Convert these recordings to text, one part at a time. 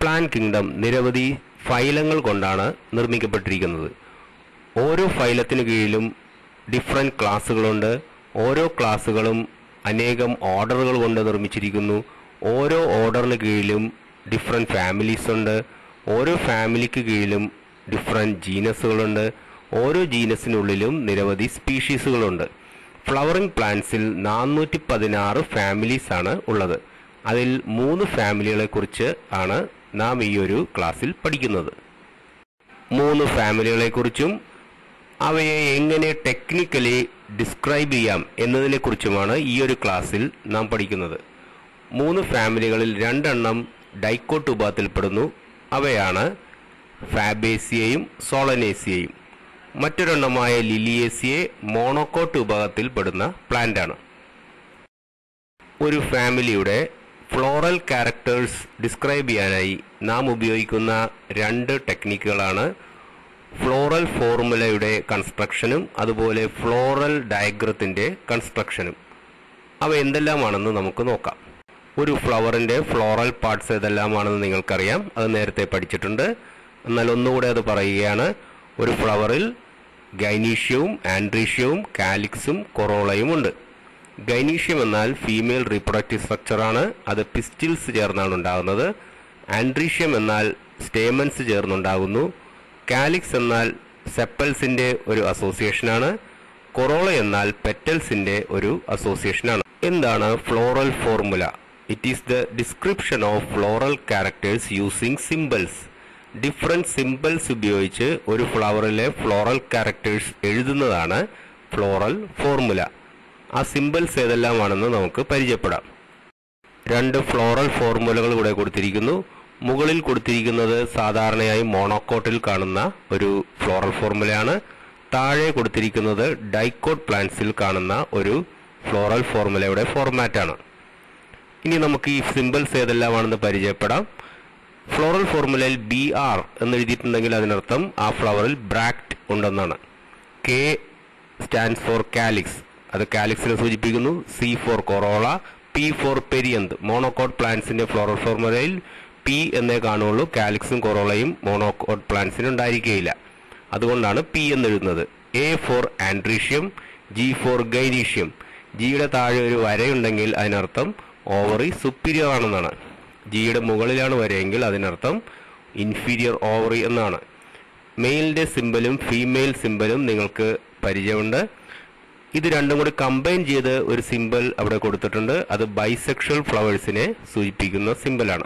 plan kingdom നിരവധി ഫൈലങ്ങൾ കൊണ്ടാണ് നിർമ്മിക്കപ്പെട്ടിരിക്കുന്നത് ഓരോ ഫൈലത്തിന് കീഴിലും ഡിഫറെൻറ്റ് ക്ലാസ്സുകളുണ്ട് ഓരോ ക്ലാസ്സുകളും അനേകം ഓർഡറുകൾ കൊണ്ട് നിർമ്മിച്ചിരിക്കുന്നു ഓരോ ഓർഡറിന് കീഴിലും ഡിഫറെൻറ്റ് ഫാമിലീസ് ഉണ്ട് ഓരോ ഫാമിലിക്ക് കീഴിലും ഡിഫറെൻറ്റ് ജീനസുകളുണ്ട് ഓരോ ജീനസിനുള്ളിലും നിരവധി സ്പീഷീസുകളുണ്ട് ഫ്ലവറിംഗ് പ്ലാന്റ്സിൽ നാനൂറ്റി പതിനാറ് ഫാമിലീസ് ആണ് ഉള്ളത് അതിൽ മൂന്ന് ഫാമിലികളെ കുറിച്ച് ആണ് നാം ഈ ഒരു ക്ലാസ്സിൽ പഠിക്കുന്നത് മൂന്ന് ഫാമിലികളെ കുറിച്ചും അവയെ എങ്ങനെ ടെക്നിക്കലി ഡിസ്ക്രൈബ് ചെയ്യാം എന്നതിനെ കുറിച്ചുമാണ് ഈ ഒരു ക്ലാസ്സിൽ നാം പഠിക്കുന്നത് മൂന്ന് ഫാമിലികളിൽ രണ്ടെണ്ണം ഡൈക്കോട്ട് വിഭാഗത്തിൽപ്പെടുന്നു അവയാണ് ഫാബേസിയയും സോളനേസിയയും മറ്റൊരെണ്ണമായ ലിലിയേസിയെ മോണോക്കോട്ട് വിഭാഗത്തിൽപ്പെടുന്ന പ്ലാന്റാണ് ഒരു ഫാമിലിയുടെ ഫ്ലോറൽ ക്യാരക്ടേഴ്സ് ഡിസ്ക്രൈബ് ചെയ്യാനായി നാം ഉപയോഗിക്കുന്ന രണ്ട് ടെക്നിക്കുകളാണ് ഫ്ലോറൽ ഫോർമുലയുടെ കൺസ്ട്രക്ഷനും അതുപോലെ ഫ്ലോറൽ ഡയഗ്രത്തിന്റെ കൺസ്ട്രക്ഷനും അവ എന്തെല്ലാമാണെന്ന് നമുക്ക് നോക്കാം ഒരു ഫ്ലവറിന്റെ ഫ്ലോറൽ പാർട്സ് ഏതെല്ലാമാണെന്ന് നിങ്ങൾക്കറിയാം അത് നേരത്തെ പഠിച്ചിട്ടുണ്ട് എന്നാൽ ഒന്നുകൂടെ അത് പറയുകയാണ് ഒരു ഫ്ലവറിൽ ഗൈനീഷ്യവും ആൻഡ്രീഷ്യവും കാലിക്സും കൊറോളയും ഉണ്ട് ഗൈനീഷ്യം എന്നാൽ ഫീമെയിൽ റീപ്രൊഡക്റ്റീവ് സ്ട്രക്ചറാണ് അത് പിസ്റ്റിൽസ് ചേർന്നാണ് ഉണ്ടാകുന്നത് ആൻഡ്രീഷ്യം എന്നാൽ സ്റ്റേമൻസ് ചേർന്നുണ്ടാകുന്നു കാലിക്സ് എന്നാൽ സെപ്പൽസിന്റെ ഒരു അസോസിയേഷനാണ് കൊറോള എന്നാൽ പെറ്റൽസിന്റെ ഒരു അസോസിയേഷനാണ് എന്താണ് floral formula it is the description of floral characters using symbols different symbols ഉപയോഗിച്ച് ഒരു ഫ്ലവറിലെ ഫ്ലോറൽ ക്യാരക്ടേഴ്സ് എഴുതുന്നതാണ് ഫ്ലോറൽ ഫോർമുല ആ സിംബൽസ് ഏതെല്ലാമാണെന്ന് നമുക്ക് പരിചയപ്പെടാം രണ്ട് ഫ്ലോറൽ ഫോർമുലകൾ ഇവിടെ കൊടുത്തിരിക്കുന്നു മുകളിൽ കൊടുത്തിരിക്കുന്നത് സാധാരണയായി മോണോക്കോട്ടിൽ കാണുന്ന ഒരു ഫ്ലോറൽ ഫോർമുലയാണ് താഴെ കൊടുത്തിരിക്കുന്നത് ഡൈക്കോട്ട് പ്ലാന്റ്സിൽ കാണുന്ന ഒരു ഫ്ലോറൽ ഫോർമുലയുടെ ഫോർമാറ്റാണ് ഇനി നമുക്ക് ഈ സിംബൽസ് ഏതെല്ലാമാണെന്ന് പരിചയപ്പെടാം ഫ്ലോറൽ ഫോർമുലയിൽ ബി ആർ എന്ന് എഴുതിയിട്ടുണ്ടെങ്കിൽ അതിനർത്ഥം ആ ഫ്ലവറിൽ ബ്രാക്റ്റ് ഉണ്ടെന്നാണ് കെ സ്റ്റാൻഡ്സ് ഫോർ കാലിക്സ് അത് കാലിക്സിനെ സൂചിപ്പിക്കുന്നു C for corolla P for perianth monocot പ്ലാന്റ്സിന്റെ ഫ്ലോറൽ ഫോർമുലയിൽ പി എന്നേ കാണുള്ളൂ കാലിക്സും കൊറോളയും മോണോക്കോട്ട് പ്ലാന്റ്സിന് ഉണ്ടായിരിക്കുകയില്ല അതുകൊണ്ടാണ് പി എന്ന് എഴുതുന്നത് A for androecium G for gynoecium ജിയുടെ താഴെ ഒരു വരയുണ്ടെങ്കിൽ അതിനർത്ഥം ഓവറി സുപ്പീരിയർ ആണെന്നാണ് ജിയുടെ മുകളിലാണ് വരയെങ്കിൽ അതിനർത്ഥം ഇൻഫീരിയർ ഓവറി എന്നാണ് മെയിലിന്റെ സിമ്പലും ഫീമെയിൽ സിമ്പലും നിങ്ങൾക്ക് പരിചയമുണ്ട് ഇത് രണ്ടും കൂടി കമ്പൈൻ ചെയ്ത് ഒരു സിമ്പൽ അവിടെ കൊടുത്തിട്ടുണ്ട് അത് ബൈസെക്ഷൽ ഫ്ലവേഴ്സിനെ സൂചിപ്പിക്കുന്ന സിമ്പലാണ്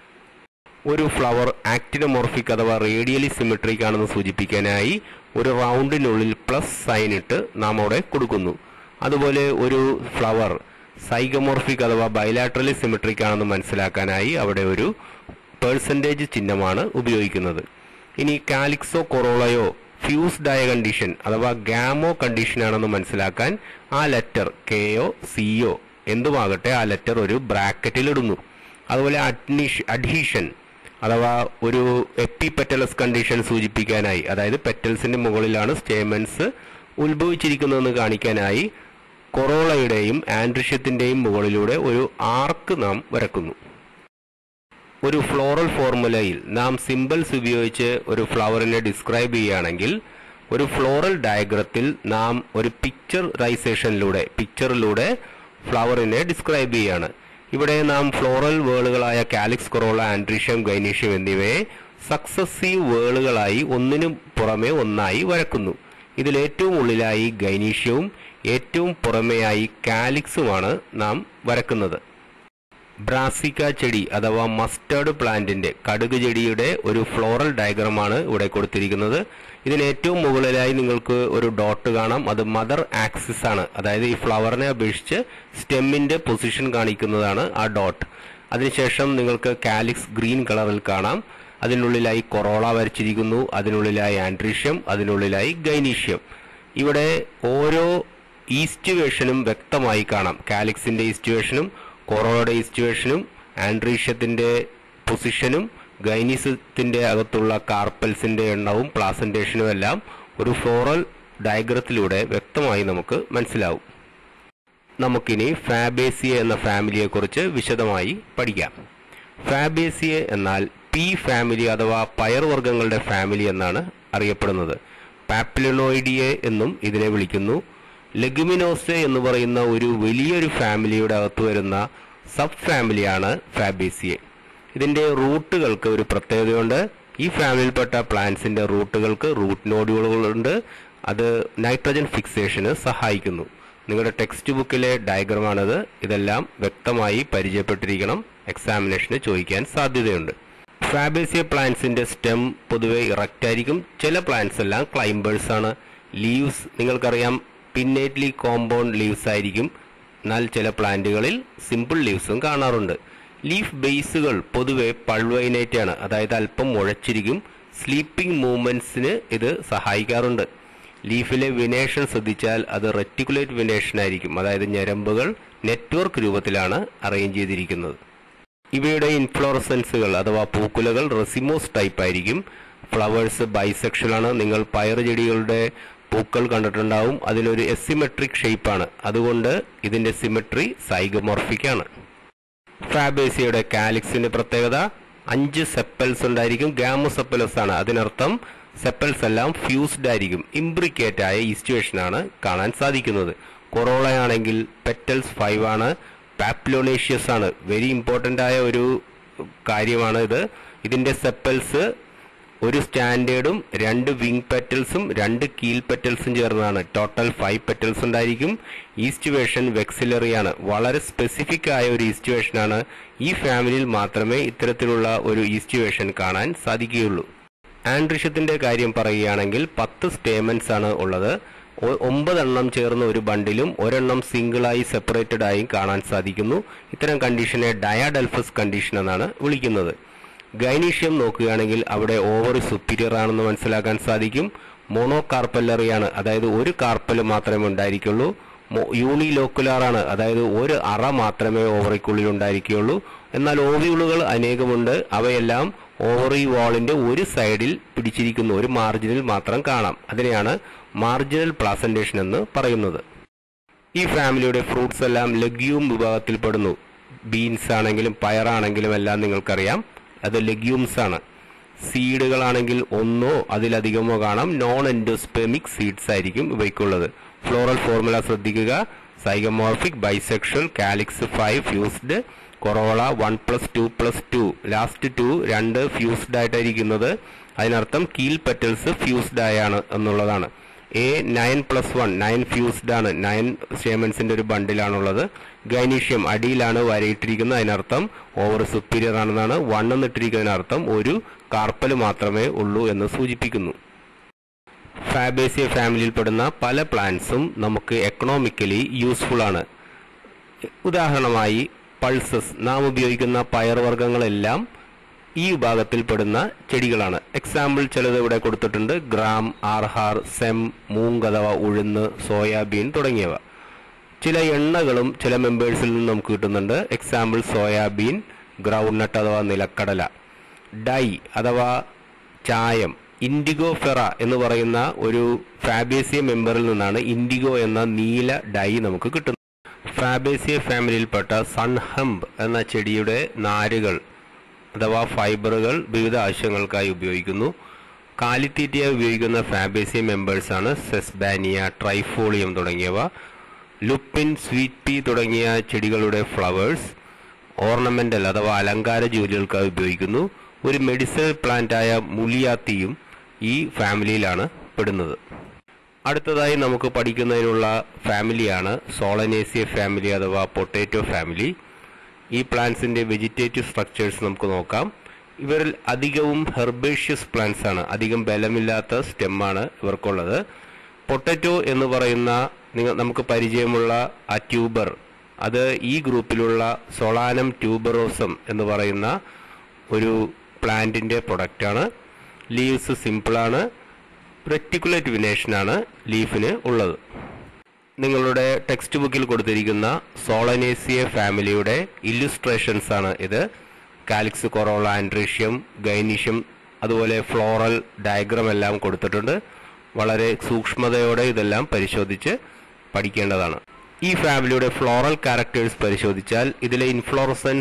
ഒരു ഫ്ലവർ ആക്ടിനമോർഫിക് അഥവാ റേഡിയലി സിമെട്രിക് ആണെന്ന് സൂചിപ്പിക്കാനായി ഒരു റൗണ്ടിനുള്ളിൽ പ്ലസ് സൈൻ ഇട്ട് നാം അവിടെ കൊടുക്കുന്നു അതുപോലെ ഒരു ഫ്ലവർ സൈഗമോർഫിക് അഥവാ ബൈലാട്രലി സിമെട്രിക് ആണെന്ന് മനസ്സിലാക്കാനായി അവിടെ ഒരു പേഴ്സൻറ്റേജ് ചിഹ്നമാണ് ഉപയോഗിക്കുന്നത് ഇനി കാലിക്സോ കൊറോളയോ ഫ്യൂസ്ഡ് ആയ കണ്ടീഷൻ അഥവാ ഗാമോ കണ്ടീഷൻ ആണെന്ന് മനസ്സിലാക്കാൻ ആ ലെറ്റർ കെയോ സിയോ എന്തുമാകട്ടെ ആ ലെറ്റർ ഒരു ബ്രാക്കറ്റിൽ ഇടുന്നു അതുപോലെ അഡ്നീഷ് അഡ്ഹീഷൻ അഥവാ ഒരു എപ്പിപെറ്റലസ് കണ്ടീഷൻ സൂചിപ്പിക്കാനായി അതായത് പെറ്റൽസിന്റെ മുകളിലാണ് സ്റ്റേമൻസ് ഉത്ഭവിച്ചിരിക്കുന്നതെന്ന് കാണിക്കാനായി കൊറോളയുടെയും ആൻഡ്രിഷ്യത്തിന്റെയും മുകളിലൂടെ ഒരു ആർക്ക് നാം വരക്കുന്നു ഒരു ഫ്ലോറൽ ഫോർമുലയിൽ നാം സിമ്പിൾസ് ഉപയോഗിച്ച് ഒരു ഫ്ലവറിനെ ഡിസ്ക്രൈബ് ചെയ്യുകയാണെങ്കിൽ ഒരു ഫ്ലോറൽ ഡയഗ്രത്തിൽ നാം ഒരു പിക്ചറൈസേഷനിലൂടെ പിക്ചറിലൂടെ ഫ്ലവറിനെ ഡിസ്ക്രൈബ് ചെയ്യുകയാണ് ഇവിടെ നാം ഫ്ലോറൽ വേളുകളായ കാലിക്സ് കൊറോള ആൻഡ്രീഷ്യം ഗൈനീഷ്യം എന്നിവയെ സക്സസീവ് വേളുകളായി ഒന്നിനു പുറമെ ഒന്നായി വരക്കുന്നു ഇതിൽ ഏറ്റവും ഉള്ളിലായി ഗൈനീഷ്യവും ഏറ്റവും പുറമെയായി കാലിക്സുമാണ് നാം വരക്കുന്നത് ബ്രാസിക്ക ചെടി അഥവാ മസ്റ്റേർഡ് പ്ലാന്റിന്റെ കടുക് ചെടിയുടെ ഒരു ഫ്ലോറൽ ഡയഗ്രമാണ് ഇവിടെ കൊടുത്തിരിക്കുന്നത് ഇതിന് ഏറ്റവും മുകളിലായി നിങ്ങൾക്ക് ഒരു ഡോട്ട് കാണാം അത് മദർ ആക്സിസ് ആണ് അതായത് ഈ ഫ്ലവറിനെ അപേക്ഷിച്ച് സ്റ്റെമ്മിന്റെ പൊസിഷൻ കാണിക്കുന്നതാണ് ആ ഡോട്ട് അതിനുശേഷം നിങ്ങൾക്ക് കാലിക്സ് ഗ്രീൻ കളറിൽ കാണാം അതിനുള്ളിലായി കൊറോള വരച്ചിരിക്കുന്നു അതിനുള്ളിലായി ആൻഡ്രീഷ്യം അതിനുള്ളിലായി ഗൈനീഷ്യം ഇവിടെ ഓരോ ഈസ്റ്റുവേഷനും വ്യക്തമായി കാണാം കാലിക്സിന്റെ ഈസ്റ്റുവേഷനും കൊറോളയുടെ ഈസ്റ്റുവേഷനും ആൻഡ്രീഷ്യത്തിന്റെ പൊസിഷനും ഗൈനിസത്തിന്റെ അകത്തുള്ള കാർപ്പൽസിന്റെ എണ്ണവും പ്ലാസന്റേഷനും എല്ലാം ഒരു ഫ്ലോറൽ ഡയഗ്രത്തിലൂടെ വ്യക്തമായി നമുക്ക് മനസ്സിലാവും നമുക്കിനി ഫാബേസിയ എന്ന ഫാമിലിയെക്കുറിച്ച് വിശദമായി പഠിക്കാം ഫാബേസിയ എന്നാൽ പി ഫാമിലി അഥവാ പയർവർഗ്ഗങ്ങളുടെ ഫാമിലി എന്നാണ് അറിയപ്പെടുന്നത് പാപ്പിലിനോയിഡിയെ എന്നും ഇതിനെ വിളിക്കുന്നു ലെഗുമിനോസെ എന്ന് പറയുന്ന ഒരു വലിയൊരു ഫാമിലിയുടെ അകത്ത് വരുന്ന സബ് ഫാമിലിയാണ് ഫാബേസിയെ ഇതിന്റെ റൂട്ടുകൾക്ക് ഒരു പ്രത്യേകതയുണ്ട് ഈ ഫാമിലിയിൽപ്പെട്ട പ്ലാന്റ്സിന്റെ റൂട്ടുകൾക്ക് റൂട്ട് നോഡുകളുണ്ട് അത് നൈട്രജൻ ഫിക്സേഷന് സഹായിക്കുന്നു നിങ്ങളുടെ ടെക്സ്റ്റ് ബുക്കിലെ ഡയഗ്രമാണിത് ഇതെല്ലാം വ്യക്തമായി പരിചയപ്പെട്ടിരിക്കണം എക്സാമിനേഷന് ചോദിക്കാൻ സാധ്യതയുണ്ട് ഫാബേസിയ പ്ലാന്റ്സിന്റെ സ്റ്റെം പൊതുവെ ഇറക്റ്റ് ആയിരിക്കും ചില പ്ലാന്റ്സ് എല്ലാം ക്ലൈംബേഴ്സ് ആണ് ലീവ്സ് നിങ്ങൾക്കറിയാം പിന്നേറ്റ്ലി കോമ്പൗണ്ട് ലീവ്സ് ആയിരിക്കും എന്നാൽ ചില പ്ലാന്റുകളിൽ സിമ്പിൾ ലീവ്സും കാണാറുണ്ട് ലീഫ് ബേസുകൾ പൊതുവെ പൾവൈനേറ്റ് ആണ് അതായത് അല്പം മുഴച്ചിരിക്കും സ്ലീപ്പിംഗ് മൂവ്മെന്റ്സിന് ഇത് സഹായിക്കാറുണ്ട് ലീഫിലെ വിനേഷൻ ശ്രദ്ധിച്ചാൽ അത് റെറ്റിക്കുലേറ്റ് വിനേഷൻ ആയിരിക്കും അതായത് ഞരമ്പുകൾ നെറ്റ്വർക്ക് രൂപത്തിലാണ് അറേഞ്ച് ചെയ്തിരിക്കുന്നത് ഇവയുടെ ഇൻഫ്ലോറസൻസുകൾ അഥവാ പൂക്കുലകൾ റെസിമോസ് ടൈപ്പ് ആയിരിക്കും ഫ്ലവേഴ്സ് ബൈസെക്ഷൽ ആണ് നിങ്ങൾ പയർ ചെടികളുടെ പൂക്കൾ കണ്ടിട്ടുണ്ടാവും അതിനൊരു എസിമെട്രിക് ഷേപ്പാണ് അതുകൊണ്ട് ഇതിന്റെ സിമെട്രി സൈഗമോർഫിക് ആണ് ഫാബേസിയുടെ കാലിക്സിന്റെ പ്രത്യേകത അഞ്ച് സെപ്പൽസ് ഉണ്ടായിരിക്കും ഗാമോസെപ്പലസ് ആണ് അതിനർത്ഥം സെപ്പൽസ് എല്ലാം ഫ്യൂസ്ഡ് ആയിരിക്കും ഇംബ്രിക്കേറ്റ് ആയ ഈസ്റ്റുവേഷൻ ആണ് കാണാൻ സാധിക്കുന്നത് കൊറോളയാണെങ്കിൽ പെറ്റൽസ് ഫൈവ് ആണ് പാപ്ലോണേഷ്യസ് ആണ് വെരി ഇമ്പോർട്ടന്റ് ആയ ഒരു കാര്യമാണ് ഇത് ഇതിന്റെ സെപ്പൽസ് ഒരു സ്റ്റാൻഡേർഡും രണ്ട് വിങ് പെറ്റൽസും രണ്ട് കീൽ പെറ്റൽസും ചേർന്നതാണ് ടോട്ടൽ ഫൈവ് പെറ്റൽസ് ഉണ്ടായിരിക്കും ഈസ്റ്റുവേഷൻ വെക്സിലറി ആണ് വളരെ സ്പെസിഫിക് ആയ ഒരു ഈസ്റ്റുവേഷൻ ആണ് ഈ ഫാമിലിയിൽ മാത്രമേ ഇത്തരത്തിലുള്ള ഒരു ഈസ്റ്റുവേഷൻ കാണാൻ സാധിക്കുകയുള്ളൂ ആൻഡ്രിഷത്തിന്റെ കാര്യം പറയുകയാണെങ്കിൽ പത്ത് സ്റ്റേമൻസ് ആണ് ഉള്ളത് ഒ- ഒമ്പതെണ്ണം ചേർന്ന ഒരു ബണ്ടിലും ഒരെണ്ണം സിംഗിളായി സെപ്പറേറ്റഡ് ആയും കാണാൻ സാധിക്കുന്നു ഇത്തരം കണ്ടീഷനെ ഡയാഡൽഫസ് കണ്ടീഷൻ എന്നാണ് വിളിക്കുന്നത് ഗൈനീഷ്യം നോക്കുകയാണെങ്കിൽ അവിടെ ഓവറി സുപ്പീരിയർ ആണെന്ന് മനസ്സിലാക്കാൻ സാധിക്കും മോണോ കാർപ്പല്ലറിയാണ് അതായത് ഒരു കാർപ്പൽ മാത്രമേ ഉണ്ടായിരിക്കുള്ളൂ യൂണിലോക്കുലാർ ആണ് അതായത് ഒരു അറ മാത്രമേ ഓവറിക്കുള്ളിൽ ഉണ്ടായിരിക്കുകയുള്ളൂ എന്നാൽ ഓവിയുളുകൾ അനേകമുണ്ട് അവയെല്ലാം ഓവറി വാളിന്റെ ഒരു സൈഡിൽ പിടിച്ചിരിക്കുന്നു ഒരു മാർജിനിൽ മാത്രം കാണാം അതിനെയാണ് മാർജിനൽ പ്ലാസന്റേഷൻ എന്ന് പറയുന്നത് ഈ ഫാമിലിയുടെ ഫ്രൂട്ട്സ് എല്ലാം ലഗ്യൂം വിഭാഗത്തിൽപ്പെടുന്നു ബീൻസ് ആണെങ്കിലും പയറാണെങ്കിലും എല്ലാം നിങ്ങൾക്കറിയാം അത് ലഗ്യൂംസ് ആണ് സീഡുകളാണെങ്കിൽ ഒന്നോ അതിലധികമോ കാണാം നോൺ എൻഡോസ്പെമിക് സീഡ്സ് ആയിരിക്കും ഇവയ്ക്കുള്ളത് ഫ്ലോറൽ ഫോർമുല ശ്രദ്ധിക്കുക zygomorphic bisexual calyx five fused corolla one plus two plus two last two രണ്ട് ഫ്യൂസ്ഡ് ആയിട്ടായിരിക്കുന്നത് അതിനർത്ഥം കീൽ പെറ്റൽസ് ഫ്യൂസ്ഡ് ആയാണ് എന്നുള്ളതാണ് A nine plus one nine fused ആണ് നയൻ സ്റ്റേമൻസിന്റെ ഒരു ബണ്ടിലാണുള്ളത് ഗൈനീഷ്യം അടിയിലാണ് വരയിട്ടിരിക്കുന്നത് അതിനർത്ഥം ഓവർ സുപ്പീരിയർ ആണെന്നാണ് വൺ എന്നിട്ടിരിക്കുന്നതിനർത്ഥം ഒരു കാർപ്പൽ മാത്രമേ ഉള്ളൂ എന്ന് സൂചിപ്പിക്കുന്നു ഫാബേസിയ ഫാമിലിയിൽപ്പെടുന്ന പല പ്ലാന്റ്സും നമുക്ക് എക്കണോമിക്കലി യൂസ്ഫുൾ ആണ് ഉദാഹരണമായി പൾസസ് നാം ഉപയോഗിക്കുന്ന പയർവർഗ്ഗങ്ങളെല്ലാം ഈ വിഭാഗത്തിൽപ്പെടുന്ന ചെടികളാണ് എക്സാമ്പിൾ ചിലത് ഇവിടെ കൊടുത്തിട്ടുണ്ട് ഗ്രാം ആർഹാർ സെം മൂങ് അഥവാ ഉഴുന്ന് സോയാബീൻ തുടങ്ങിയവ ചില എണ്ണകളും ചില മെമ്പേഴ്സിൽ നിന്ന് നമുക്ക് കിട്ടുന്നുണ്ട് എക്സാമ്പിൾ സോയാബീൻ ഗ്രൗണ്ട് നട്ട് അഥവാ നിലക്കടല ഡൈ അഥവാ ചായം ഇൻഡിഗോ ഫെറ എന്ന് പറയുന്ന ഒരു ഫാബേസിയ മെമ്പറിൽ നിന്നാണ് ഇൻഡിഗോ എന്ന നീല ഡൈ നമുക്ക് കിട്ടുന്നത് ഫാബേസിയ ഫാമിലിയിൽപ്പെട്ട സൺഹംബ് എന്ന ചെടിയുടെ നാരുകൾ അഥവാ ഫൈബറുകൾ വിവിധ ആവശ്യങ്ങൾക്കായി ഉപയോഗിക്കുന്നു കാലിത്തീറ്റയായി ഉപയോഗിക്കുന്ന ഫാബേസിയ മെമ്പേഴ്സ് ആണ് സെസ്ബാനിയ ട്രൈഫോളിയം തുടങ്ങിയവ ലുപ്പിൻ സ്വീറ്റ് പീ തുടങ്ങിയ ചെടികളുടെ ഫ്ലവേഴ്സ് ഓർണമെന്റൽ അഥവാ അലങ്കാര ജോലികൾക്കായി ഉപയോഗിക്കുന്നു ഒരു മെഡിസിനൽ പ്ലാന്റ് ആയ മുലിയാത്തിയും ഈ ഫാമിലിയിലാണ് പെടുന്നത് അടുത്തതായി നമുക്ക് പഠിക്കുന്നതിനുള്ള ഫാമിലിയാണ് സോളനേസിയ ഫാമിലി അഥവാ പൊട്ടേറ്റോ ഫാമിലി ഈ പ്ലാന്റ്സിന്റെ വെജിറ്റേറ്റീവ് സ്ട്രക്ചേഴ്സ് നമുക്ക് നോക്കാം ഇവരിൽ അധികവും ഹെർബേഷ്യസ് പ്ലാന്റ്സ് ആണ് അധികം ബലമില്ലാത്ത സ്റ്റെമ്മാണ് ഇവർക്കുള്ളത് പൊട്ടറ്റോ എന്ന് പറയുന്ന നിങ്ങൾ നമുക്ക് പരിചയമുള്ള ആ ട്യൂബർ അത് ഈ ഗ്രൂപ്പിലുള്ള സൊളാനം ട്യൂബറോസം എന്ന് പറയുന്ന ഒരു പ്ലാന്റിന്റെ പ്രൊഡക്റ്റാണ് ലീവ്സ് സിമ്പിളാണ് റെറ്റിക്കുലേറ്റ് വിനേഷനാണ് ലീഫിന് ഉള്ളത് നിങ്ങളുടെ ടെക്സ്റ്റ് ബുക്കിൽ കൊടുത്തിരിക്കുന്ന സോളനേസിയ ഫാമിലിയുടെ ഇല്ലുസ്ട്രേഷൻസ് ആണ് ഇത് കാലിക്സ് കൊറോള ആൻഡ്രീഷ്യം ഗൈനീഷ്യം അതുപോലെ ഫ്ലോറൽ ഡയഗ്രം എല്ലാം കൊടുത്തിട്ടുണ്ട് വളരെ സൂക്ഷ്മതയോടെ ഇതെല്ലാം പരിശോധിച്ച് പഠിക്കേണ്ടതാണ് ഈ ഫാമിലിയുടെ ഫ്ലോറൽ ക്യാരക്ടേഴ്സ് പരിശോധിച്ചാൽ ഇതിലെ ഇൻഫ്ലോറസൻസ്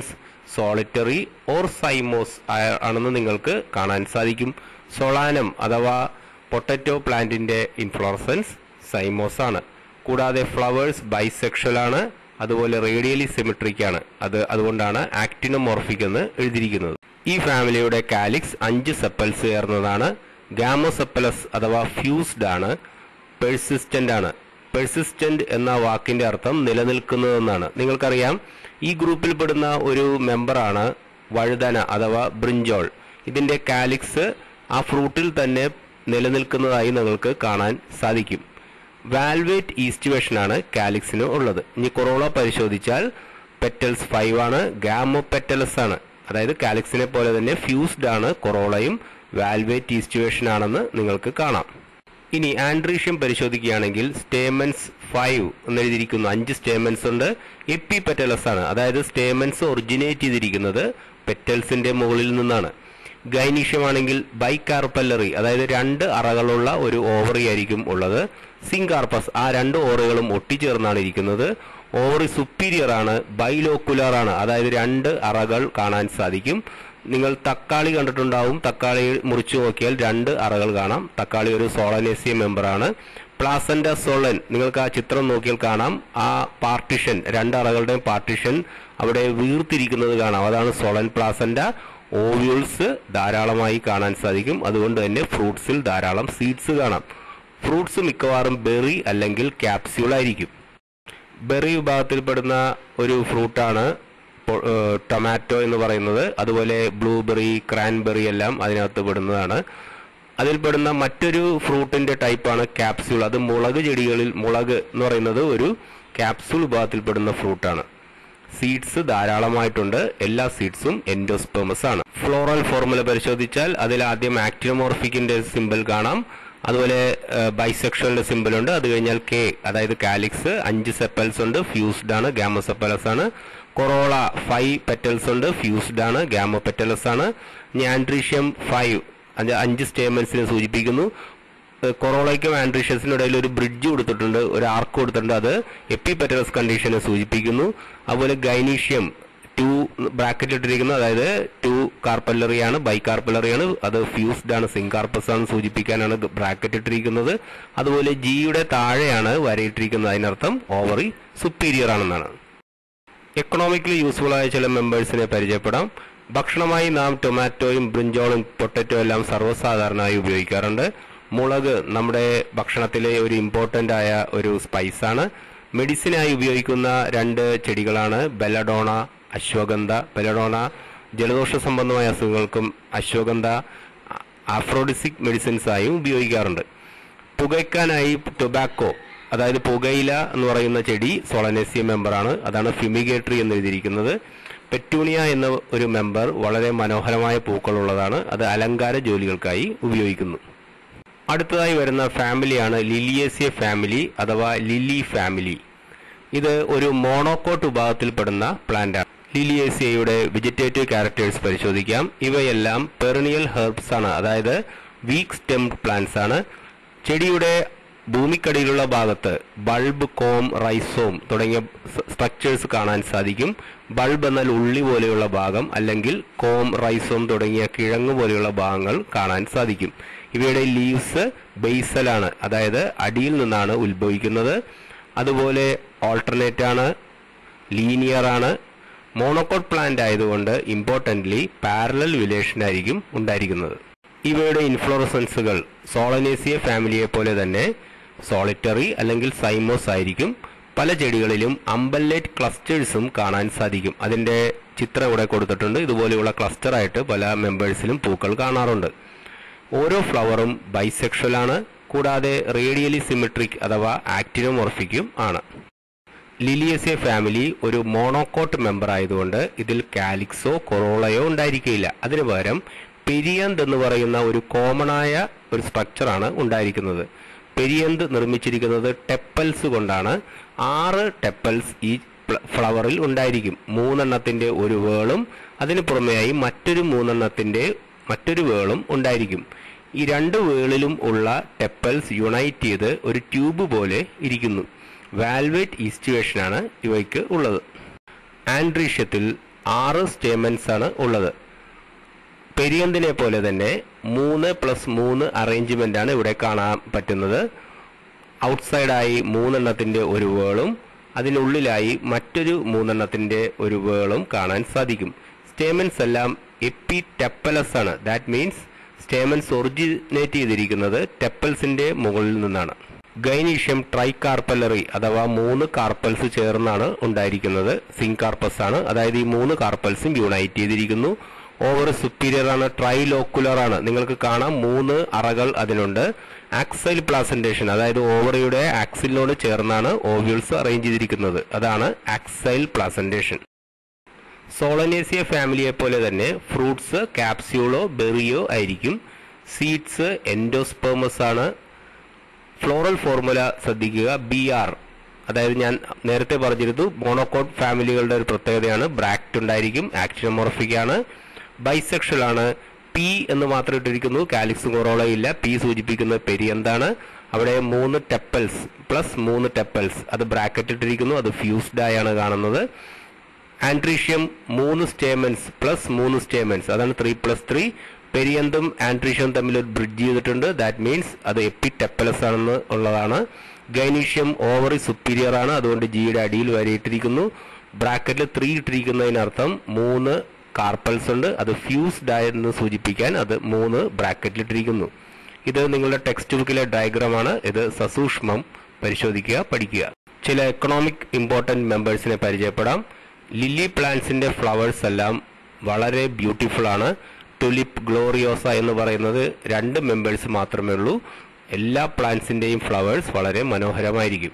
സോളിറ്ററി ഓർ സൈമോസ് ആണെന്ന് നിങ്ങൾക്ക് കാണാൻ സാധിക്കും സൊളാനം അഥവാ പൊട്ടറ്റോ പ്ലാന്റിന്റെ ഇൻഫ്ലോറസൻസ് സൈമോസ് ആണ് കൂടാതെ ഫ്ലവേഴ്സ് ബൈസെക്ഷൽ ആണ് അതുപോലെ റേഡിയലി സിമെട്രിക് ആണ് അത് അതുകൊണ്ടാണ് ആക്ടിനോമോർഫിക് എന്ന് എഴുതിയിരിക്കുന്നത് ഈ ഫാമിലിയുടെ കാലിക്സ് അഞ്ച് സെപ്പൽസ് ചേർന്നതാണ് ഗാമോസെപ്പലസ് അഥവാ ഫ്യൂസ്ഡ് ആണ് പെർസിസ്റ്റന്റ് ആണ് പെർസിസ്റ്റന്റ് എന്ന വാക്കിന്റെ അർത്ഥം നിലനിൽക്കുന്നതെന്നാണ് നിങ്ങൾക്കറിയാം ഈ ഗ്രൂപ്പിൽപ്പെടുന്ന ഒരു മെമ്പറാണ് വഴുതന അഥവാ ബ്രിഞ്ചോൾ ഇതിന്റെ കാലിക്സ് ആ ഫ്രൂട്ടിൽ തന്നെ നിലനിൽക്കുന്നതായി നിങ്ങൾക്ക് കാണാൻ സാധിക്കും വാൽവേറ്റ് ഈസ്റ്റുവേഷൻ ആണ് കാലിക്സിന് ഉള്ളത് ഇനി കൊറോള പരിശോധിച്ചാൽ പെറ്റൽസ് ഫൈവ് ആണ് ഗാമോ പെറ്റലസ് ആണ് അതായത് കാലിക്സിനെ പോലെ തന്നെ ഫ്യൂസ്ഡ് ആണ് കൊറോളയും വാൽവേറ്റ് ഈസ്റ്റുവേഷൻ ആണെന്ന് നിങ്ങൾക്ക് കാണാം ഇനി ആൻഡ്രീഷ്യം പരിശോധിക്കുകയാണെങ്കിൽ സ്റ്റേമൻസ് ഫൈവ് എന്നെഴുതിയിരിക്കുന്നു അഞ്ച് സ്റ്റേമൻസ് ഉണ്ട് എപ്പി പെറ്റലസ് ആണ് അതായത് സ്റ്റേമൻസ് ഒറിജിനേറ്റ് ചെയ്തിരിക്കുന്നത് പെറ്റൽസിന്റെ മുകളിൽ നിന്നാണ് ഗൈനീഷ്യമാണെങ്കിൽ ബൈകാർപ്പല്ലറി അതായത് രണ്ട് അറകളുള്ള ഒരു ഓവറി ആയിരിക്കും ഉള്ളത് സിങ്കാർപ്പസ് ആ രണ്ട് ഓറുകളും ഒട്ടിച്ചേർന്നാണ് ഇരിക്കുന്നത് ഓവറി സുപ്പീരിയർ ആണ് ബൈലോക്കുലർ ആണ് അതായത് രണ്ട് അറകൾ കാണാൻ സാധിക്കും നിങ്ങൾ തക്കാളി കണ്ടിട്ടുണ്ടാവും തക്കാളി മുറിച്ചു നോക്കിയാൽ രണ്ട് അറകൾ കാണാം തക്കാളി ഒരു സോളനേസിയ മെമ്പറാണ് പ്ലാസന്റ സോളൻ നിങ്ങൾക്ക് ആ ചിത്രം നോക്കിയാൽ കാണാം ആ പാർട്ടിഷൻ രണ്ട് അറകളുടെയും പാർട്ടിഷൻ അവിടെ വീർത്തിരിക്കുന്നത് കാണാം അതാണ് സോളൻ പ്ലാസന്റ ഓവ്യൂൾസ് ധാരാളമായി കാണാൻ സാധിക്കും അതുകൊണ്ട് തന്നെ ഫ്രൂട്ട്സിൽ ധാരാളം സീഡ്സ് കാണാം ഫ്രൂട്ട്സ് മിക്കവാറും ബെറി അല്ലെങ്കിൽ ക്യാപ്സ്യൂൾ ആയിരിക്കും ബെറി വിഭാഗത്തിൽപ്പെടുന്ന ഒരു ഫ്രൂട്ടാണ് പൊ- ഏഹ് ടൊമാറ്റോ എന്ന് പറയുന്നത് അതുപോലെ ബ്ലൂബെറി ക്രാൻബെറി എല്ലാം അതിനകത്ത് പെടുന്നതാണ് അതിൽപ്പെടുന്ന മറ്റൊരു ഫ്രൂട്ടിന്റെ ടൈപ്പാണ് ക്യാപ്സ്യൂൾ അത് മുളക് ചെടികളിൽ മുളക് എന്ന് പറയുന്നത് ഒരു ക്യാപ്സ്യൂൾ വിഭാഗത്തിൽപ്പെടുന്ന ഫ്രൂട്ടാണ് സീഡ്സ് ധാരാളമായിട്ടുണ്ട് എല്ലാ സീഡ്സും എൻഡോസ്പെമസ് ആണ് ഫ്ലോറൽ ഫോർമുല പരിശോധിച്ചാൽ അതിൽ ആദ്യം ആക്ടിനോമോർഫിക്കിന്റെ സിമ്പിൾ കാണാം അതുപോലെ ബൈസെക്ഷലിന്റെ സിമ്പിൾ ഉണ്ട് അത് കഴിഞ്ഞാൽ കെ അതായത് കാലിക്സ് അഞ്ച് സെപ്പൽസ് ഉണ്ട് ഫ്യൂസ്ഡ് ആണ് ഗാമോസെപ്പലസ് ആണ് കൊറോള ഫൈവ് പെറ്റൽസ് ഉണ്ട് ഫ്യൂസ്ഡ് ആണ് ഗാമോ പെറ്റലസ് ആണ് ഞാൻഡ്രീഷ്യം ഫൈവ് അഞ്ച് സ്റ്റേമെന്റ്സിനെ സൂചിപ്പിക്കുന്നു ഏഹ് കൊറോളയ്ക്കും ആൻഡ്രീഷ്യസിനും ഇടയിൽ ഒരു ബ്രിഡ്ജ് കൊടുത്തിട്ടുണ്ട് ഒരു ആർക്ക് കൊടുത്തിട്ടുണ്ട് അത് എപ്പിപെറ്റലസ് കണ്ടീഷനെ സൂചിപ്പിക്കുന്നു അതുപോലെ ഗൈനീഷ്യം ടു ബ്രാക്കറ്റ് ഇട്ടിരിക്കുന്നു അതായത് ടു കാർപ്പല്ലറി ആണ് ബൈ കാർപ്പല്ലറി ആണ് അത് ഫ്യൂസ്ഡ് ആണ് സിങ്കാർപ്പസ് ആണ് സൂചിപ്പിക്കാനാണ് ബ്രാക്കറ്റ് ഇട്ടിരിക്കുന്നത് അതുപോലെ ജിയുടെ താഴെയാണ് വരയിട്ടിരിക്കുന്നത് അതിനർത്ഥം ഓവറി സുപ്പീരിയർ ആണെന്നാണ് എക്കണോമിക്കലി യൂസ്ഫുൾ ആയ ചില മെമ്പേഴ്സിനെ പരിചയപ്പെടാം ഭക്ഷണമായി നാം ടൊമാറ്റോയും ബ്രിഞ്ചോളും പൊട്ടറ്റോ എല്ലാം സർവ്വസാധാരണമായി ഉപയോഗിക്കാറുണ്ട് മുളക് നമ്മുടെ ഭക്ഷണത്തിലെ ഒരു ഇമ്പോർട്ടന്റ് ആയ ഒരു സ്പൈസാണ് മെഡിസിനായി ഉപയോഗിക്കുന്ന രണ്ട് ചെടികളാണ് ബെലഡോണ അശ്വഗന്ധ ബെലഡോണ ജലദോഷ സംബന്ധമായ അസുഖങ്ങൾക്കും അശ്വഗന്ധ ആഫ്രോഡിസിക് മെഡിസിൻസ് ആയും ഉപയോഗിക്കാറുണ്ട് പുകയ്ക്കാനായി ടൊബാക്കോ അതായത് പുകയില എന്ന് പറയുന്ന ചെടി സോളനേസിയ മെമ്പറാണ് അതാണ് ഫിമിഗേറ്ററി എന്ന് എഴുതിയിരിക്കുന്നത് പെറ്റൂണിയ എന്ന ഒരു മെമ്പർ വളരെ മനോഹരമായ പൂക്കളുള്ളതാണ് അത് അലങ്കാര ജോലികൾക്കായി ഉപയോഗിക്കുന്നു അടുത്തതായി വരുന്ന ഫാമിലിയാണ് ലിലിയേസിയ ഫാമിലി അഥവാ ലിലി ഫാമിലി ഇത് ഒരു മോണോക്കോട്ട് വിഭാഗത്തിൽപ്പെടുന്ന പ്ലാന്റ് ആണ് ലിലിയേസിയയുടെ വെജിറ്റേറ്റീവ് ക്യാരക്ടേഴ്സ് പരിശോധിക്കാം ഇവയെല്ലാം പെറിനിയൽ ഹെർബ്സ് ആണ് അതായത് വീക്ക് സ്റ്റെംഡ് പ്ലാന്റ്സ് ആണ് ചെടിയുടെ ഭൂമിക്കടിയിലുള്ള ഭാഗത്ത് ബൾബ് കോം റൈസോം തുടങ്ങിയ സ്ട്രക്ചേഴ്സ് കാണാൻ സാധിക്കും ബൾബ് എന്നാൽ ഉള്ളി പോലെയുള്ള ഭാഗം അല്ലെങ്കിൽ കോം റൈസോം തുടങ്ങിയ കിഴങ്ങ് പോലെയുള്ള ഭാഗങ്ങൾ കാണാൻ സാധിക്കും ഇവയുടെ ലീവ്സ് ബേസലാണ് അതായത് അടിയിൽ നിന്നാണ് ഉത്ഭവിക്കുന്നത് അതുപോലെ ഓൾട്ടർനേറ്റ് ആണ് ലീനിയർ ആണ് മോണോക്കോട്ട് പ്ലാന്റ് ആയതുകൊണ്ട് ഇമ്പോർട്ടൻ്റ്ലി പാരലൽ വിലേഷൻ ആയിരിക്കും ഉണ്ടായിരിക്കുന്നത് ഇവയുടെ ഇൻഫ്ലോറസൻസുകൾ സോളനേസിയ ഫാമിലിയെ പോലെ തന്നെ സോളിറ്ററി അല്ലെങ്കിൽ സൈമോസ് ആയിരിക്കും പല ചെടികളിലും അമ്പല്ലേറ്റ് ക്ലസ്റ്റേഴ്സും കാണാൻ സാധിക്കും അതിന്റെ ചിത്രം ഇവിടെ കൊടുത്തിട്ടുണ്ട് ഇതുപോലെയുള്ള ക്ലസ്റ്റർ ആയിട്ട് പല മെമ്പേഴ്സിലും പൂക്കൾ കാണാറുണ്ട് ഓരോ ഫ്ലവറും ബൈസെക്ഷൽ ആണ് കൂടാതെ റേഡിയലി സിമെട്രിക് അഥവാ ആക്ടിനോമോർഫിക്കും ആണ് ലിലിയസിയ ഫാമിലി ഒരു മോണോക്കോട്ട് മെമ്പർ ആയതുകൊണ്ട് ഇതിൽ കാലിക്സോ കൊറോളയോ ഉണ്ടായിരിക്കില്ല അതിനു പകരം പെരിയന്ത് എന്ന് പറയുന്ന ഒരു കോമൺ ആയ ഒരു സ്ട്രക്ചറാണ് ഉണ്ടായിരിക്കുന്നത് പെരിയന്ത് നിർമ്മിച്ചിരിക്കുന്നത് ടെപ്പൽസ് കൊണ്ടാണ് ആറ് ടെപ്പൽസ് ഈ പ്ല- ഫ്ലവറിൽ ഉണ്ടായിരിക്കും മൂന്നെണ്ണത്തിന്റെ ഒരു വേളും അതിന് പുറമെയായി മറ്റൊരു മൂന്നെണ്ണത്തിന്റെ മറ്റൊരു വേളും ഉണ്ടായിരിക്കും ഈ രണ്ട് വേളിലും ഉള്ള ടെപ്പൽസ് യുണൈറ്റ് ചെയ്ത് ഒരു ട്യൂബ് പോലെ ഇരിക്കുന്നു വാൽവേറ്റ് ഈസ്റ്റുവേഷനാണ് ഇവയ്ക്ക് ഉള്ളത് ആൻഡ്രീഷ്യത്തിൽ ആറ് സ്റ്റേമൻസ് ആണ് ഉള്ളത് പെരിയന്തിനെ പോലെ തന്നെ മൂന്ന് പ്ലസ് മൂന്ന് അറേഞ്ച്മെന്റ് ആണ് ഇവിടെ കാണാൻ പറ്റുന്നത് ഔട്ട്സൈഡായി മൂന്നെണ്ണത്തിന്റെ ഒരു വേളും അതിനുള്ളിലായി മറ്റൊരു മൂന്നെണ്ണത്തിന്റെ ഒരു വേളും കാണാൻ സാധിക്കും സ്റ്റേമൻസ് എല്ലാം എപ്പി ടെപ്പലസ് ആണ് ദാറ്റ് മീൻസ് സ്റ്റേമൻസ് ഒറിജിനേറ്റ് ചെയ്തിരിക്കുന്നത് ടെപ്പൽസിന്റെ മുകളിൽ നിന്നാണ് ഗൈനീഷ്യം ട്രൈകാർപ്പലറി അഥവാ മൂന്ന് കാർപ്പൽസ് ചേർന്നാണ് ഉണ്ടായിരിക്കുന്നത് സിങ്കാർപ്പസ് ആണ് അതായത് ഈ മൂന്ന് കാർപ്പൽസും യുണൈറ്റ് ചെയ്തിരിക്കുന്നു ഓവർ സുപ്പീരിയർ ആണ് ട്രൈലോക്കുലർ ആണ് നിങ്ങൾക്ക് കാണാം മൂന്ന് അറകൾ അതിനുണ്ട് ആക്സൈൽ പ്ലാസന്റേഷൻ അതായത് ഓവറിയുടെ ആക്സിലിനോട് ചേർന്നാണ് ഓവ്യൂൾസ് അറേഞ്ച് ചെയ്തിരിക്കുന്നത് അതാണ് ആക്സൈൽ പ്ലാസന്റേഷൻ സോളനേസിയ ഫാമിലിയെ പോലെ തന്നെ ഫ്രൂട്ട്സ് കാപ്സ്യൂളോ ബെറിയോ ആയിരിക്കും സീഡ്സ് എൻഡോസ്പേമസ് ആണ് ഫ്ലോറൽ ഫോർമുല ശ്രദ്ധിക്കുക ബി ആർ അതായത് ഞാൻ നേരത്തെ പറഞ്ഞിരുന്നു മോണോക്കോട്ട് ഫാമിലികളുടെ ഒരു പ്രത്യേകതയാണ് ബ്രാക്റ്റ് ഉണ്ടായിരിക്കും ആക്ടിനമോർഫിക് ആണ് ബൈസെക്ഷൽ ആണ് പി എന്ന് മാത്രം ഇട്ടിരിക്കുന്നു കാലിക്സും കൊറോള ഇല്ല പി സൂചിപ്പിക്കുന്നത് പെരിയന്താണ് അവിടെ മൂന്ന് ടെപ്പൽസ് പ്ലസ് മൂന്ന് ടെപ്പൽസ് അത് ബ്രാക്കറ്റ് ഇട്ടിരിക്കുന്നു അത് ഫ്യൂസ്ഡ് ആയാണ് കാണുന്നത് ആൻട്രീഷ്യം മൂന്ന് സ്റ്റേമൻസ് പ്ലസ് മൂന്ന് സ്റ്റേമൻസ് അതാണ് ത്രീ പ്ലസ് ത്രീ പെരിയന്തും ആൻട്രീഷ്യവും തമ്മിൽ ഒരു ബ്രിഡ്ജ് ചെയ്തിട്ടുണ്ട് ദാറ്റ് മീൻസ് അത് എപ്പി ടെപ്പലസ് ആണെന്ന് ഉള്ളതാണ് ഗൈനീഷ്യം ഓവറി സുപ്പീരിയർ ആണ് അതുകൊണ്ട് ജിയുടെ അടിയിൽ വരയിട്ടിരിക്കുന്നു ബ്രാക്കറ്റിൽ ത്രീ ഇട്ടിരിക്കുന്നതിനർത്ഥം മൂന്ന് കാർപ്പൽസ് ഉണ്ട് അത് ഫ്യൂസ്ഡ് ആയെന്ന് സൂചിപ്പിക്കാൻ അത് മൂന്ന് ബ്രാക്കറ്റിൽ ഇട്ടിരിക്കുന്നു ഇത് നിങ്ങളുടെ ടെക്സ്റ്റ് ബുക്കിലെ ഡയഗ്രമാണ് ഇത് സസൂക്ഷ്മം പരിശോധിക്കുക പഠിക്കുക ചില എക്കണോമിക് ഇമ്പോർട്ടന്റ് മെമ്പേഴ്സിനെ പരിചയപ്പെടാം ലില്ലി പ്ലാന്റ്സിന്റെ ഫ്ലവേഴ്സ് എല്ലാം വളരെ ബ്യൂട്ടിഫുൾ ആണ് ടുലിപ്പ് ഗ്ലോറിയോസ എന്ന് പറയുന്നത് രണ്ട് മെമ്പേഴ്സ് മാത്രമേ ഉള്ളൂ എല്ലാ പ്ലാന്റ്സിന്റെയും ഫ്ലവേഴ്സ് വളരെ മനോഹരമായിരിക്കും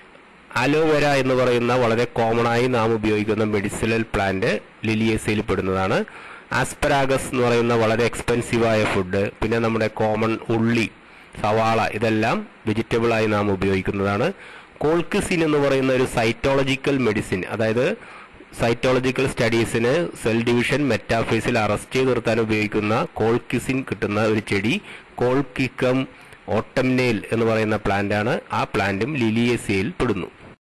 അലോവേര എന്ന് പറയുന്ന വളരെ കോമൺ ആയി നാം ഉപയോഗിക്കുന്ന മെഡിസിനൽ പ്ലാന്റ് ലിലിയേസയിൽ പെടുന്നതാണ് ആസ്പരാഗസ് എന്ന് പറയുന്ന വളരെ എക്സ്പെൻസീവായ ഫുഡ് പിന്നെ നമ്മുടെ കോമൺ ഉള്ളി സവാള ഇതെല്ലാം വെജിറ്റബിൾ ആയി നാം ഉപയോഗിക്കുന്നതാണ് കോൾക്കിസിൻ എന്ന് പറയുന്ന ഒരു സൈറ്റോളജിക്കൽ മെഡിസിൻ അതായത് സൈറ്റോളജിക്കൽ സ്റ്റഡീസിന് സെൽ ഡിവിഷൻ മെറ്റാഫേസിൽ അറസ്റ്റ് ചെയ്ത് നിർത്താൻ ഉപയോഗിക്കുന്ന കോൾക്കിസിൻ കിട്ടുന്ന ഒരു ചെടി കോൾക്കിക്കം ഓട്ടംനെയിൽ എന്ന് പറയുന്ന പ്ലാന്റ് ആണ് ആ പ്ലാന്റും ലിലിയേസിയയിൽ പെടുന്നു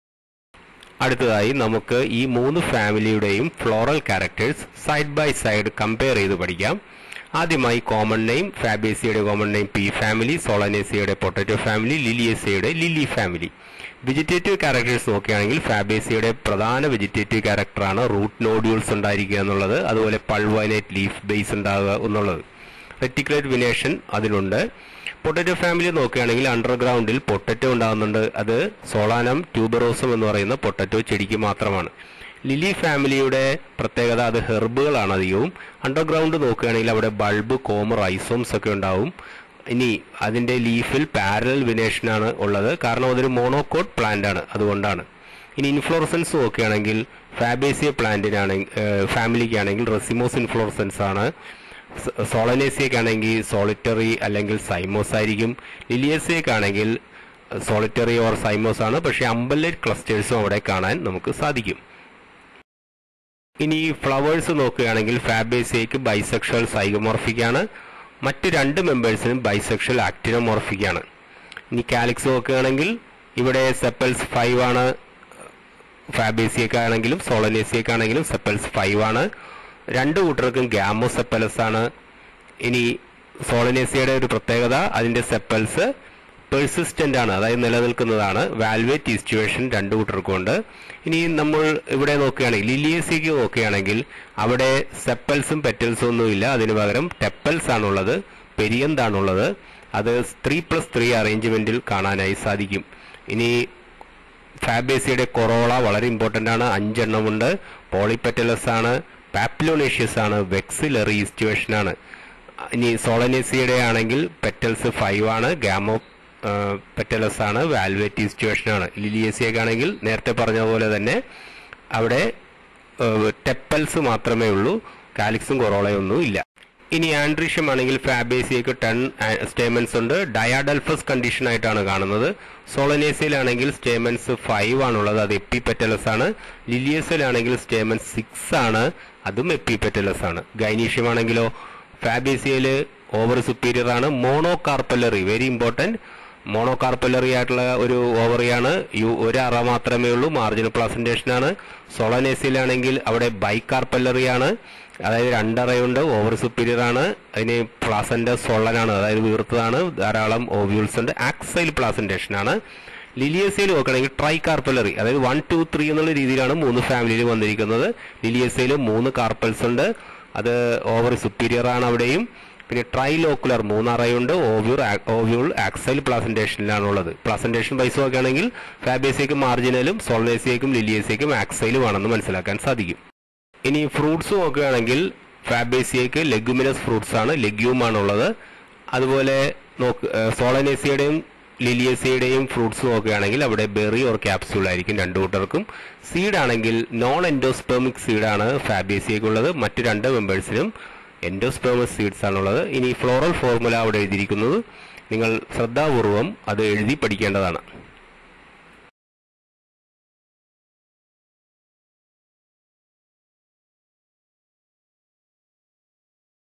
അടുത്തതായി നമുക്ക് ഈ മൂന്ന് ഫാമിലിയുടെയും floral characters side by side compare ചെയ്ത് പഠിക്കാം ആദ്യമായി കോമൺ നെയിം ഫാബേസിയയുടെ കോമൺ നെയിം പി ഫാമിലി സോളനേസിയയുടെ പൊട്ടറ്റോ ഫാമിലി ലിലിയേസിയയുടെ ലിലി ഫാമിലി വെജിറ്റേറ്റീവ് ക്യാരക്ടേഴ്സ് നോക്കുകയാണെങ്കിൽ ഫാബേസിയയുടെ പ്രധാന വെജിറ്റേറ്റീവ് ക്യാരക്ടറാണ് റൂട്ട് നോഡ്യൂൾസ് ഉണ്ടായിരിക്കുക എന്നുള്ളത് അതുപോലെ പൾവൈനേറ്റ് ലീഫ് ബേസ് ഉണ്ടാകുക എന്നുള്ളത് റെറ്റിക്കുലേറ്റ് വിനേഷൻ അതിലുണ്ട് പൊട്ടറ്റോ ഫാമിലി നോക്കുകയാണെങ്കിൽ അണ്ടർഗ്രൗണ്ടിൽ പൊട്ടറ്റോ ഉണ്ടാകുന്നുണ്ട് അത് സോളാനം ട്യൂബറോസം എന്ന് പറയുന്ന പൊട്ടറ്റോ ചെടിക്ക് മാത്രമാണ് ലിലി ഫാമിലിയുടെ പ്രത്യേകത അത് ഹെർബുകളാണ് അധികവും അണ്ടർഗ്രൗണ്ട് നോക്കുകയാണെങ്കിൽ അവിടെ ബൾബ് കോമർ ഐസോംസ് ഒക്കെ ഉണ്ടാവും ഇനി അതിന്റെ ലീഫിൽ പാരലൽ വിനേഷൻ ആണ് ഉള്ളത് കാരണം അതൊരു മോണോകോട്ട് പ്ലാന്റ് ആണ് അതുകൊണ്ടാണ് ഇനി ഇൻഫ്ലോറസൻസ് നോക്കുകയാണെങ്കിൽ ഫാബേസിയ പ്ലാന്റിനാണെങ്കിൽ ഫാമിലിക്കാണെങ്കിൽ റെസിമോസ് ഇൻഫ്ലോറസൻസ് ആണ് സോളനേസിയക്കാണെങ്കിൽ സോളിറ്ററി അല്ലെങ്കിൽ സൈമോസ് ആയിരിക്കും ലിലിയസിയക്കാണെങ്കിൽ സോളിറ്ററി ഓർ സൈമോസ് ആണ് പക്ഷേ അമ്പലറ്റ് ക്ലസ്റ്റേഴ്സും അവിടെ കാണാൻ നമുക്ക് സാധിക്കും ഇനി ഫ്ലവേഴ്സ് നോക്കുകയാണെങ്കിൽ ഫാബേസിയക്ക് ബൈസെക്ഷൽ സൈഗമോർഫിക് ആണ് മറ്റ് രണ്ട് മെമ്പേഴ്സിനും ബൈസെക്ഷൽ ആക്ടിനോമോർഫിക് ആണ് ഇനി കാലിക്സ് നോക്കുകയാണെങ്കിൽ ഇവിടെ സെപ്പൽസ് ഫൈവ് ആണ് ഫാബേസിയക്കാണെങ്കിലും സോളനേസിയക്കാണെങ്കിലും സെപ്പൽസ് ഫൈവ് ആണ് രണ്ട് കൂട്ടർക്കും ഗാമോസെപ്പലസ് ആണ് ഇനി സോളനേസിയയുടെ ഒരു പ്രത്യേകത അതിന്റെ സെപ്പൽസ് പെർസിസ്റ്റന്റ് ആണ് അതായത് നിലനിൽക്കുന്നതാണ് വാൽവേറ്റ് ഈസ്റ്റുവേഷൻ രണ്ടു കൂട്ടർക്കും ഉണ്ട് ഇനി നമ്മൾ ഇവിടെ നോക്കുകയാണെങ്കിൽ ലിലിയസിക്ക് നോക്കുകയാണെങ്കിൽ അവിടെ സെപ്പൽസും പെറ്റൽസും ഒന്നുമില്ല അതിന് പകരം ടെപ്പൽസ് ആണുള്ളത് പെരിയന്താണുള്ളത് അത് ത്രീ പ്ലസ് ത്രീ അറേഞ്ച്മെന്റിൽ കാണാനായി സാധിക്കും ഇനി ഫാബേസിയുടെ കൊറോള വളരെ ഇമ്പോർട്ടന്റ് ആണ് അഞ്ചെണ്ണമുണ്ട് പോളിപെറ്റലസ് ആണ് പാപ്ലോനേഷ്യസ് ആണ് വെക്സിലറി ഈസ്റ്റുവേഷൻ ആണ് ഇനി സോളനേസിയുടെ ആണെങ്കിൽ പെറ്റൽസ് ഫൈവ് ആണ് ഗാമോ പെറ്റലസ് ആണ് വാൽവേറ്റ് ഈസ്റ്റുവേഷൻ ആണ് ലിലിയേസിയൊക്കെ ആണെങ്കിൽ നേരത്തെ പറഞ്ഞ പോലെ തന്നെ അവിടെ ടെപ്പൽസ് മാത്രമേ ഉള്ളൂ കാലിക്സും കൊറോളയൊന്നും ഇല്ല ഇനി ആൻഡ്രീഷ്യം ആണെങ്കിൽ ഫാബേസിയക്ക് ടെൻ സ്റ്റേമൻസ് ഉണ്ട് ഡയാഡൽഫസ് കണ്ടീഷൻ ആയിട്ടാണ് കാണുന്നത് സോളനേസിയയിലാണെങ്കിൽ സ്റ്റേമൻസ് ഫൈവ് ആണുള്ളത് അത് എപ്പിപെറ്റലസ് ആണ് ലിലിയസിലാണെങ്കിൽ സ്റ്റേമൻസ് സിക്സ് ആണ് അതും എപ്പിപെറ്റലസ് ആണ് ഗൈനീഷ്യം ആണെങ്കിലോ ഫാബേസിയയിൽ ഓവർ സുപ്പീരിയർ ആണ് മോണോകാർപ്പലറി വെരി ഇമ്പോർട്ടന്റ് മോണോകാർപ്പലറി ആയിട്ടുള്ള ഒരു ഓവറിയാണ് യു ഒരു അറ മാത്രമേ ഉള്ളൂ മാർജിനൽ പ്ലാസന്റേഷനാണ് സോളനേസിലാണെങ്കിൽ അവിടെ ബൈകാർപ്പലറി ആണ് അതായത് രണ്ടറയുണ്ട് ഓവർ സുപ്പീരിയർ ആണ് അതിന് പ്ലാസന്റെ സൊള്ളനാണ് അതായത് വീർത്തതാണ് ധാരാളം ഓവ്യൂൾസ് ഉണ്ട് ആക്സൈൽ പ്ലാസന്റേഷൻ ആണ് ലിലിയസയിൽ നോക്കുകയാണെങ്കിൽ ട്രൈ കാർപ്പലറി അതായത് വൺ ടു ത്രീ എന്നുള്ള രീതിയിലാണ് മൂന്ന് ഫാമിലിയിൽ വന്നിരിക്കുന്നത് ലിലിയസയിൽ മൂന്ന് കാർപ്പൽസ് ഉണ്ട് അത് ഓവർ സുപ്പീരിയർ ആണ് അവിടെയും പിന്നെ ട്രൈലോക്കുലർ മൂന്നറയുണ്ട് ഓവ്യൂർ ഓവ്യൂൾ ആക്സൈൽ പ്ലാസന്റേഷനിലാണുള്ളത് പ്ലാസന്റേഷൻ പൈസ നോക്കുകയാണെങ്കിൽ ഫാബേസിയക്കും മാർജിനലും സോൾനേസിയക്കും ലിലിയസിയക്കും ആക്സൈലും ആണെന്ന് മനസ്സിലാക്കാൻ സാധിക്കും ഇനി ഫ്രൂട്ട്സ് നോക്കുകയാണെങ്കിൽ ഫാബേസിയക്ക് ലെഗ്യുമിനസ് ഫ്രൂട്ട്സ് ആണ് ലെഗ്യൂം ആണുള്ളത് അതുപോലെ നോക്ക് സോളനേസിയുടെയും ലിലിയസിയുടെയും ഫ്രൂട്ട്സ് നോക്കുകയാണെങ്കിൽ അവിടെ ബെറി ഓർ ക്യാപ്സ്യൂൾ ആയിരിക്കും രണ്ടു കൂട്ടർക്കും സീഡ് ആണെങ്കിൽ നോൺ എൻഡോസ്പെർമിക് സീഡാണ് ഫാബേസിയക്കുള്ളത് മറ്റു രണ്ട് മെമ്പേഴ്സിനും എൻഡോസ്പെർമസ് സീഡ്സ് ആണുള്ളത് ഇനി ഫ്ലോറൽ ഫോർമുല അവിടെ എഴുതിയിരിക്കുന്നത് നിങ്ങൾ ശ്രദ്ധാപൂർവം അത് എഴുതി പഠിക്കേണ്ടതാണ്